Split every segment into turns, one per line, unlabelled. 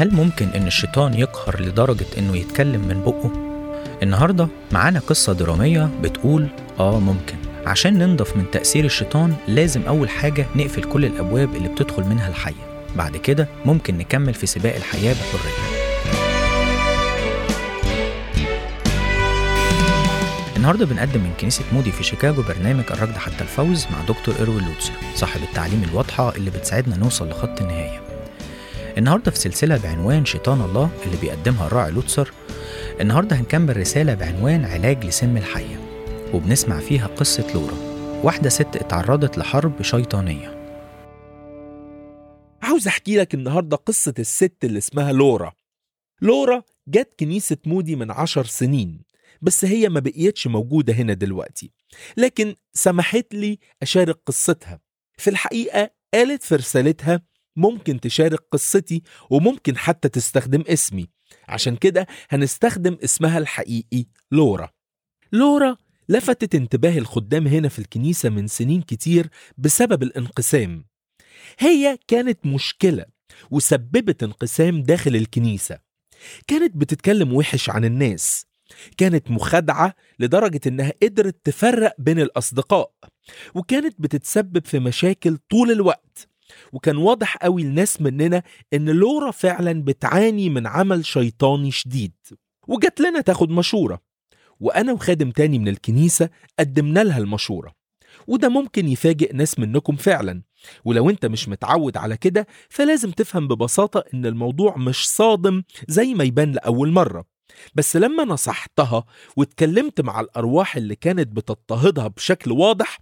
هل ممكن إن الشيطان يقهر لدرجة إنه يتكلم من بقه؟ النهاردة معانا قصة درامية بتقول آه ممكن عشان ننضف من تأثير الشيطان لازم أول حاجة نقفل كل الأبواب اللي بتدخل منها الحية بعد كده ممكن نكمل في سباق الحياة بحرية النهارده بنقدم من كنيسة مودي في شيكاغو برنامج الركض حتى الفوز مع دكتور إيروين لوتسر صاحب التعليم الواضحة اللي بتساعدنا نوصل لخط النهاية. النهارده في سلسلة بعنوان شيطان الله اللي بيقدمها الراعي لوتسر النهارده هنكمل رسالة بعنوان علاج لسم الحية وبنسمع فيها قصة لورا واحدة ست اتعرضت لحرب شيطانية
عاوز احكي لك النهارده قصة الست اللي اسمها لورا لورا جت كنيسة مودي من عشر سنين بس هي ما بقيتش موجودة هنا دلوقتي لكن سمحت لي أشارك قصتها في الحقيقة قالت في رسالتها ممكن تشارك قصتي وممكن حتى تستخدم اسمي عشان كده هنستخدم اسمها الحقيقي لورا لورا لفتت انتباه الخدام هنا في الكنيسة من سنين كتير بسبب الانقسام هي كانت مشكلة وسببت انقسام داخل الكنيسة كانت بتتكلم وحش عن الناس كانت مخادعة لدرجة إنها قدرت تفرق بين الأصدقاء وكانت بتتسبب في مشاكل طول الوقت وكان واضح قوي لناس مننا إن لورا فعلا بتعاني من عمل شيطاني شديد وجات لنا تاخد مشورة وأنا وخادم تاني من الكنيسة قدمنا لها المشورة وده ممكن يفاجئ ناس منكم فعلا ولو انت مش متعود على كده فلازم تفهم ببساطة ان الموضوع مش صادم زي ما يبان لأول مرة بس لما نصحتها واتكلمت مع الأرواح اللي كانت بتضطهدها بشكل واضح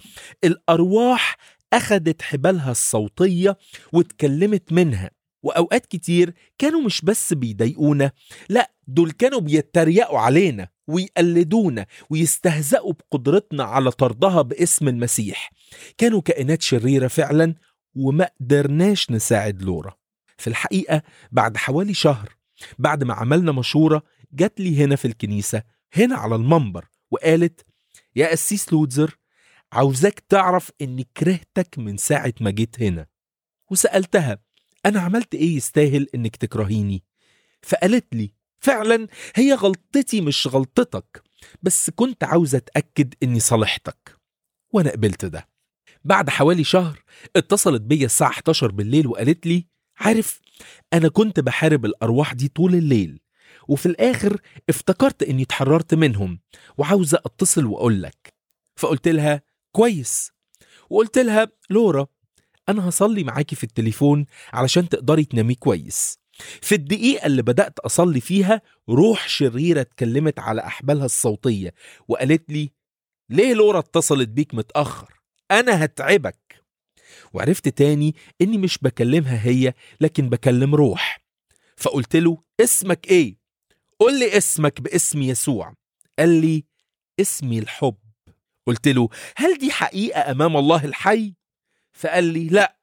الأرواح أخدت حبالها الصوتية واتكلمت منها وأوقات كتير كانوا مش بس بيضايقونا لا دول كانوا بيتريقوا علينا ويقلدونا ويستهزئوا بقدرتنا على طردها باسم المسيح كانوا كائنات شريرة فعلا وما قدرناش نساعد لورا في الحقيقة بعد حوالي شهر بعد ما عملنا مشورة جات لي هنا في الكنيسة هنا على المنبر وقالت يا قسيس لودزر عاوزاك تعرف اني كرهتك من ساعة ما جيت هنا وسألتها أنا عملت إيه يستاهل إنك تكرهيني؟ فقالت لي فعلا هي غلطتي مش غلطتك بس كنت عاوزة أتأكد إني صالحتك وأنا قبلت ده بعد حوالي شهر اتصلت بيا الساعة 11 بالليل وقالت لي عارف أنا كنت بحارب الأرواح دي طول الليل وفي الآخر افتكرت إني اتحررت منهم وعاوزة أتصل وأقول لك فقلت لها كويس وقلت لها لورا أنا هصلي معاكي في التليفون علشان تقدري تنامي كويس في الدقيقة اللي بدأت أصلي فيها روح شريرة اتكلمت على أحبالها الصوتية وقالت لي ليه لورا اتصلت بيك متأخر أنا هتعبك وعرفت تاني إني مش بكلمها هي لكن بكلم روح فقلت له اسمك إيه؟ قل لي اسمك باسم يسوع قال لي اسمي الحب قلت له هل دي حقيقة أمام الله الحي؟ فقال لي لا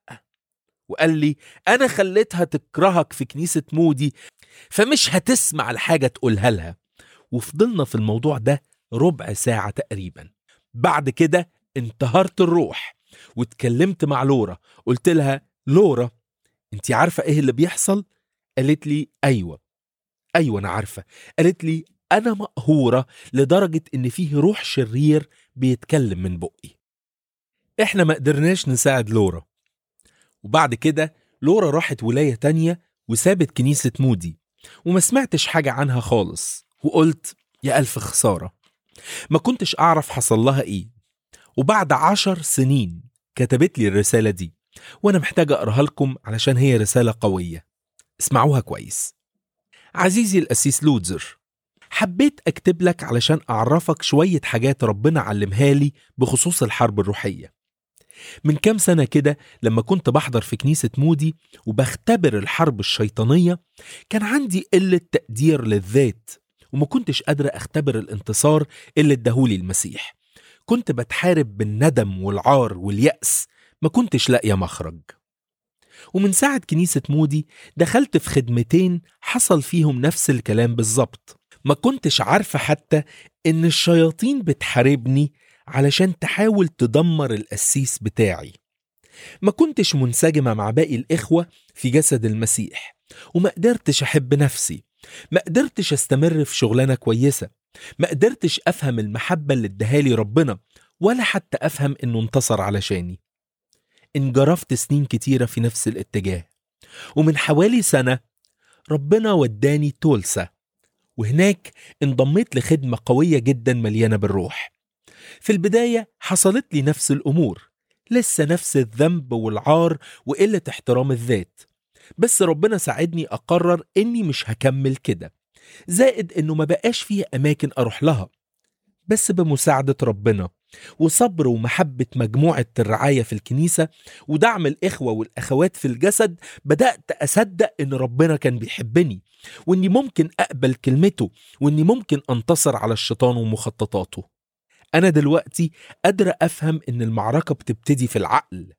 وقال لي أنا خليتها تكرهك في كنيسة مودي فمش هتسمع الحاجة تقولها لها وفضلنا في الموضوع ده ربع ساعة تقريبا بعد كده انتهرت الروح واتكلمت مع لورا قلت لها لورا انت عارفة ايه اللي بيحصل؟ قالت لي ايوه ايوه انا عارفة قالت لي انا مقهورة لدرجة ان فيه روح شرير بيتكلم من بقي احنا ما قدرناش نساعد لورا وبعد كده لورا راحت ولاية تانية وسابت كنيسة مودي وما سمعتش حاجة عنها خالص وقلت يا ألف خسارة ما كنتش أعرف حصل لها إيه وبعد عشر سنين كتبت لي الرسالة دي وأنا محتاج أقراها لكم علشان هي رسالة قوية اسمعوها كويس عزيزي الأسيس لودزر حبيت أكتب لك علشان أعرفك شوية حاجات ربنا علمها لي بخصوص الحرب الروحية من كام سنة كده لما كنت بحضر في كنيسة مودي وبختبر الحرب الشيطانية كان عندي قلة تقدير للذات وما كنتش قادرة أختبر الانتصار اللي اداهولي المسيح كنت بتحارب بالندم والعار واليأس ما كنتش لاقية مخرج ومن ساعة كنيسة مودي دخلت في خدمتين حصل فيهم نفس الكلام بالظبط ما كنتش عارفة حتى إن الشياطين بتحاربني علشان تحاول تدمر القسيس بتاعي ما كنتش منسجمة مع باقي الإخوة في جسد المسيح وما قدرتش أحب نفسي ما قدرتش أستمر في شغلانة كويسة ما قدرتش أفهم المحبة اللي ادهالي ربنا ولا حتى أفهم إنه انتصر علشاني انجرفت سنين كتيرة في نفس الاتجاه ومن حوالي سنة ربنا وداني تولسا وهناك انضميت لخدمة قوية جدا مليانة بالروح في البداية حصلت لي نفس الأمور لسه نفس الذنب والعار وقلة احترام الذات بس ربنا ساعدني أقرر إني مش هكمل كده زائد إنه ما بقاش فيه أماكن أروح لها بس بمساعدة ربنا وصبر ومحبة مجموعة الرعاية في الكنيسة ودعم الإخوة والأخوات في الجسد بدأت أصدق إن ربنا كان بيحبني وإني ممكن أقبل كلمته وإني ممكن أنتصر على الشيطان ومخططاته أنا دلوقتي قادرة أفهم إن المعركة بتبتدي في العقل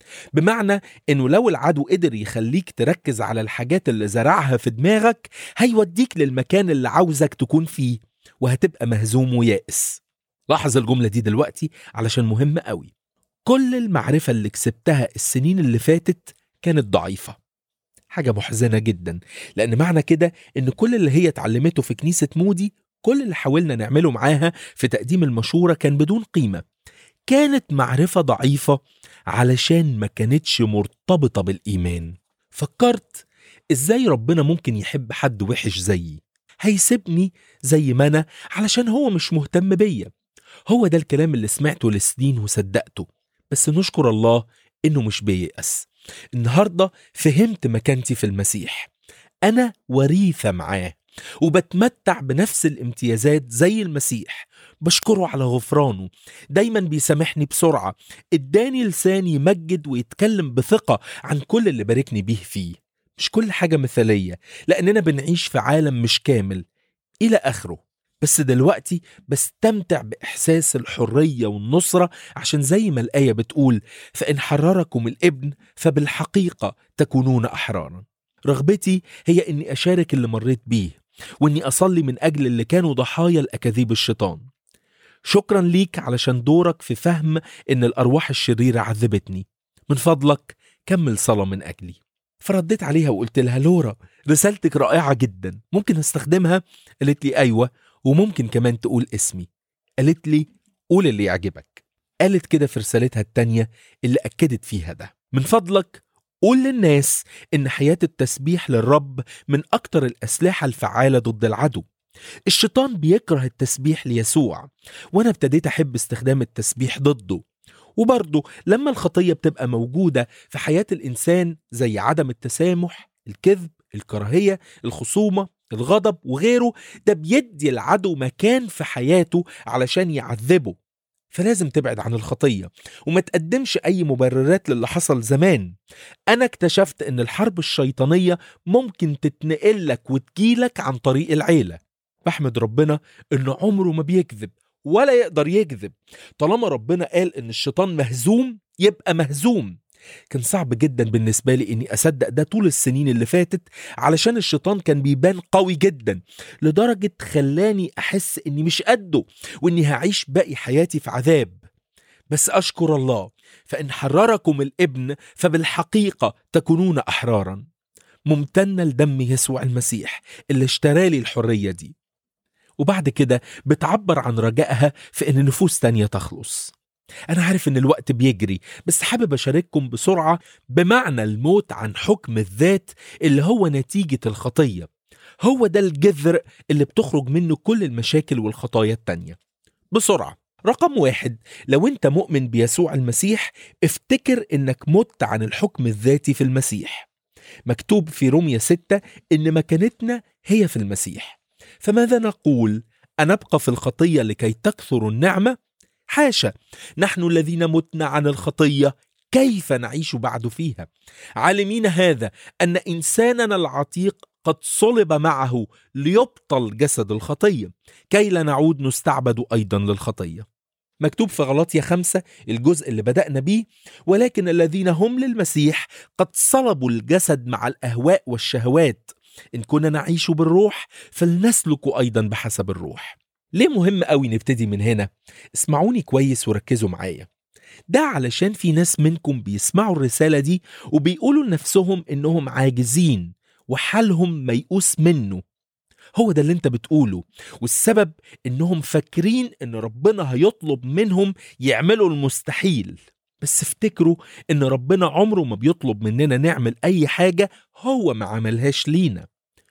بمعنى إنه لو العدو قدر يخليك تركز على الحاجات اللي زرعها في دماغك هيوديك للمكان اللي عاوزك تكون فيه وهتبقى مهزوم ويائس لاحظ الجملة دي دلوقتي علشان مهمة قوي كل المعرفة اللي كسبتها السنين اللي فاتت كانت ضعيفة حاجة محزنة جدا لأن معنى كده إن كل اللي هي اتعلمته في كنيسة مودي كل اللي حاولنا نعمله معاها في تقديم المشورة كان بدون قيمة كانت معرفة ضعيفة علشان ما كانتش مرتبطة بالإيمان فكرت إزاي ربنا ممكن يحب حد وحش زيي هيسيبني زي ما أنا علشان هو مش مهتم بيا هو ده الكلام اللي سمعته لسنين وصدقته بس نشكر الله إنه مش بييأس النهاردة فهمت مكانتي في المسيح أنا وريثة معاه وبتمتع بنفس الامتيازات زي المسيح بشكره على غفرانه دايما بيسامحني بسرعة اداني لسان يمجد ويتكلم بثقة عن كل اللي باركني بيه فيه مش كل حاجة مثالية لأننا بنعيش في عالم مش كامل إلى آخره بس دلوقتي بستمتع بإحساس الحرية والنصرة عشان زي ما الآية بتقول فإن حرركم الابن فبالحقيقة تكونون أحرارا رغبتي هي إني أشارك اللي مريت بيه وإني أصلي من أجل اللي كانوا ضحايا الأكاذيب الشيطان شكرا ليك علشان دورك في فهم إن الأرواح الشريرة عذبتني من فضلك كمل صلاة من أجلي فرديت عليها وقلت لها لورا رسالتك رائعة جدا ممكن استخدمها قالت لي أيوة وممكن كمان تقول اسمي قالت لي قول اللي يعجبك قالت كده في رسالتها التانية اللي أكدت فيها ده من فضلك قول للناس إن حياة التسبيح للرب من أكتر الأسلحة الفعالة ضد العدو الشيطان بيكره التسبيح ليسوع وأنا ابتديت أحب استخدام التسبيح ضده وبرضه لما الخطية بتبقى موجودة في حياة الإنسان زي عدم التسامح الكذب الكراهية الخصومة الغضب وغيره ده بيدي العدو مكان في حياته علشان يعذبه فلازم تبعد عن الخطية وما تقدمش أي مبررات للي حصل زمان أنا اكتشفت أن الحرب الشيطانية ممكن تتنقلك وتجيلك عن طريق العيلة بحمد ربنا أنه عمره ما بيكذب ولا يقدر يكذب طالما ربنا قال أن الشيطان مهزوم يبقى مهزوم كان صعب جدا بالنسبة لي إني أصدق ده طول السنين اللي فاتت علشان الشيطان كان بيبان قوي جدا لدرجة خلاني أحس إني مش قده وإني هعيش باقي حياتي في عذاب بس أشكر الله فإن حرركم الابن فبالحقيقة تكونون أحرارا ممتنة لدم يسوع المسيح اللي اشترالي الحرية دي وبعد كده بتعبر عن رجائها في إن نفوس تانية تخلص أنا عارف إن الوقت بيجري بس حابب أشارككم بسرعة بمعنى الموت عن حكم الذات اللي هو نتيجة الخطية هو ده الجذر اللي بتخرج منه كل المشاكل والخطايا التانية بسرعة رقم واحد لو انت مؤمن بيسوع المسيح افتكر انك مت عن الحكم الذاتي في المسيح مكتوب في رومية 6 ان مكانتنا هي في المسيح فماذا نقول أنبقى في الخطية لكي تكثر النعمة حاشا نحن الذين متنا عن الخطيه كيف نعيش بعد فيها عالمين هذا ان انساننا العتيق قد صلب معه ليبطل جسد الخطيه كي لا نعود نستعبد ايضا للخطيه مكتوب في غلاطيا خمسة الجزء اللي بدأنا بيه ولكن الذين هم للمسيح قد صلبوا الجسد مع الأهواء والشهوات إن كنا نعيش بالروح فلنسلك أيضا بحسب الروح ليه مهم قوي نبتدي من هنا؟ اسمعوني كويس وركزوا معايا ده علشان في ناس منكم بيسمعوا الرسالة دي وبيقولوا لنفسهم إنهم عاجزين وحالهم ميؤوس منه هو ده اللي انت بتقوله والسبب انهم فاكرين ان ربنا هيطلب منهم يعملوا المستحيل بس افتكروا ان ربنا عمره ما بيطلب مننا نعمل اي حاجة هو ما عملهاش لينا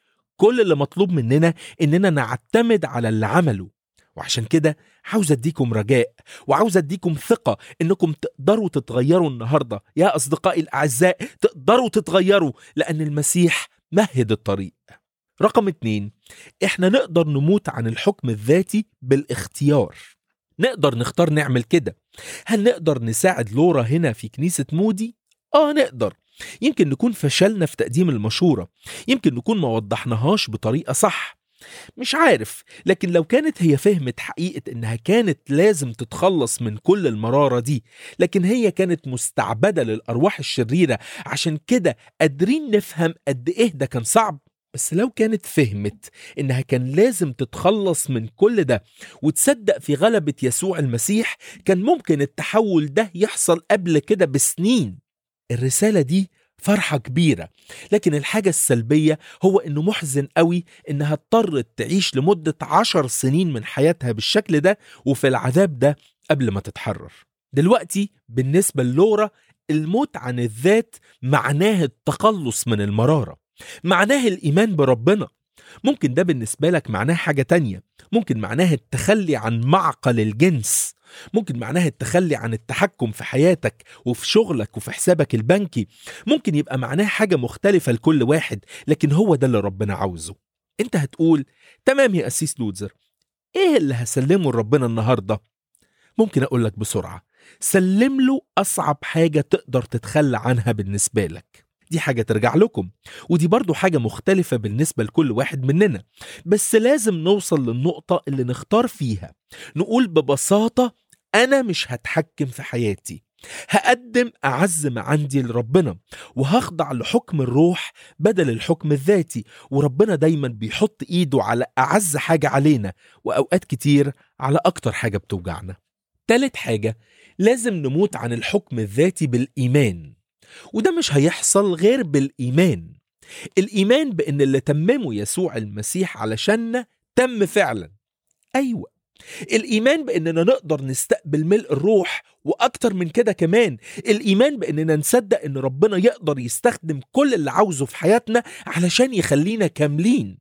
كل اللي مطلوب مننا اننا نعتمد على اللي عمله وعشان كده عاوز اديكم رجاء وعاوز اديكم ثقة انكم تقدروا تتغيروا النهاردة يا اصدقائي الاعزاء تقدروا تتغيروا لان المسيح مهد الطريق رقم اتنين احنا نقدر نموت عن الحكم الذاتي بالاختيار نقدر نختار نعمل كده هل نقدر نساعد لورا هنا في كنيسة مودي؟ آه نقدر يمكن نكون فشلنا في تقديم المشورة يمكن نكون ما وضحناهاش بطريقة صح مش عارف لكن لو كانت هي فهمت حقيقة إنها كانت لازم تتخلص من كل المرارة دي لكن هي كانت مستعبدة للأرواح الشريرة عشان كده قادرين نفهم قد إيه ده كان صعب بس لو كانت فهمت إنها كان لازم تتخلص من كل ده وتصدق في غلبة يسوع المسيح كان ممكن التحول ده يحصل قبل كده بسنين الرسالة دي فرحة كبيرة لكن الحاجة السلبية هو انه محزن قوي انها اضطرت تعيش لمدة عشر سنين من حياتها بالشكل ده وفي العذاب ده قبل ما تتحرر دلوقتي بالنسبة للورا الموت عن الذات معناه التخلص من المرارة معناه الإيمان بربنا ممكن ده بالنسبة لك معناه حاجة تانية ممكن معناه التخلي عن معقل الجنس ممكن معناها التخلي عن التحكم في حياتك وفي شغلك وفي حسابك البنكي ممكن يبقى معناها حاجة مختلفة لكل واحد لكن هو ده اللي ربنا عاوزه انت هتقول تمام يا أسيس لوزر ايه اللي هسلمه لربنا النهاردة ممكن أقول لك بسرعة سلم له أصعب حاجة تقدر تتخلى عنها بالنسبة لك دي حاجة ترجع لكم ودي برضو حاجة مختلفة بالنسبة لكل واحد مننا بس لازم نوصل للنقطة اللي نختار فيها نقول ببساطة أنا مش هتحكم في حياتي هقدم أعز ما عندي لربنا وهخضع لحكم الروح بدل الحكم الذاتي وربنا دايما بيحط إيده على أعز حاجة علينا وأوقات كتير على أكتر حاجة بتوجعنا تالت حاجة لازم نموت عن الحكم الذاتي بالإيمان وده مش هيحصل غير بالإيمان الإيمان بأن اللي تممه يسوع المسيح علشاننا تم فعلا أيوة الإيمان بأننا نقدر نستقبل ملء الروح وأكتر من كده كمان الإيمان بأننا نصدق أن ربنا يقدر يستخدم كل اللي عاوزه في حياتنا علشان يخلينا كاملين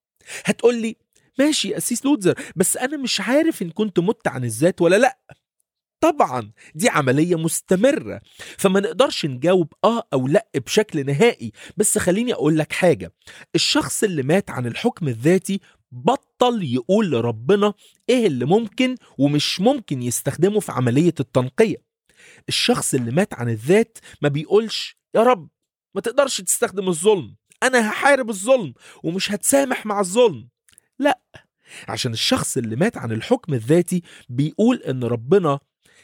هتقولي ماشي يا أسيس لوتزر بس أنا مش عارف إن كنت مت عن الذات ولا لأ طبعا دي عملية مستمرة فما نقدرش نجاوب آه أو لأ بشكل نهائي بس خليني أقول لك حاجة الشخص اللي مات عن الحكم الذاتي بطل يقول لربنا إيه اللي ممكن ومش ممكن يستخدمه في عملية التنقية الشخص اللي مات عن الذات ما بيقولش يا رب ما تقدرش تستخدم الظلم أنا هحارب الظلم ومش هتسامح مع الظلم لأ عشان الشخص اللي مات عن الحكم الذاتي بيقول إن ربنا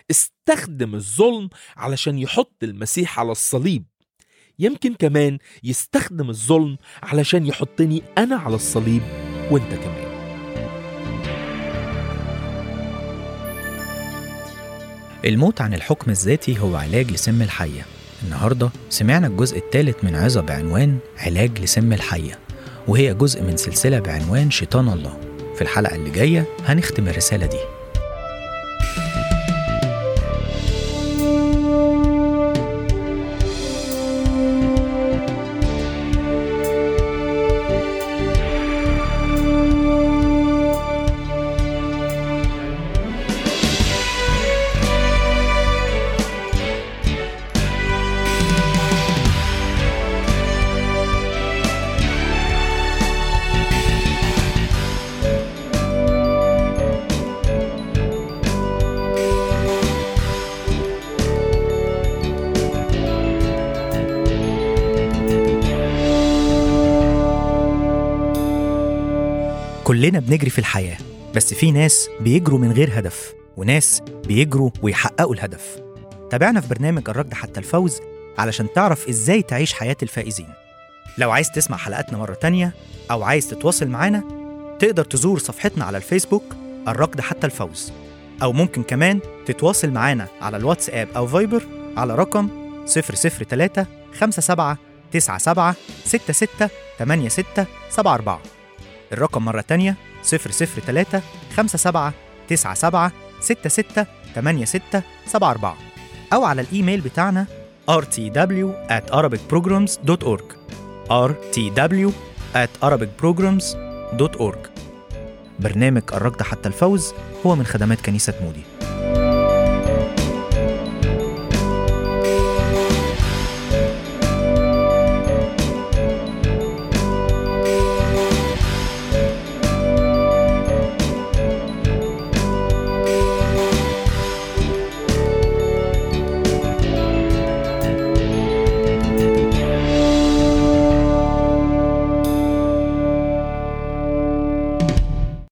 استخدم الظلم علشان يحط المسيح على الصليب يمكن كمان يستخدم الظلم علشان يحطني أنا على الصليب وانت كمان
الموت عن الحكم الذاتي هو علاج لسم الحية النهاردة سمعنا الجزء الثالث من عظة بعنوان علاج لسم الحية وهي جزء من سلسلة بعنوان شيطان الله في الحلقة اللي جاية هنختم الرسالة دي كلنا بنجري في الحياة بس في ناس بيجروا من غير هدف وناس بيجروا ويحققوا الهدف تابعنا في برنامج الركض حتى الفوز علشان تعرف ازاي تعيش حياة الفائزين لو عايز تسمع حلقاتنا مرة تانية أو عايز تتواصل معانا تقدر تزور صفحتنا على الفيسبوك الركض حتى الفوز أو ممكن كمان تتواصل معانا على الواتساب أو فايبر على رقم 003 57 97 66 86 74 الرقم مرة تانية 003 57 97 66 86 74 أو على الإيميل بتاعنا rtw at arabicprograms.org rtw at arabicprograms.org برنامج الركض حتى الفوز هو من خدمات كنيسة مودي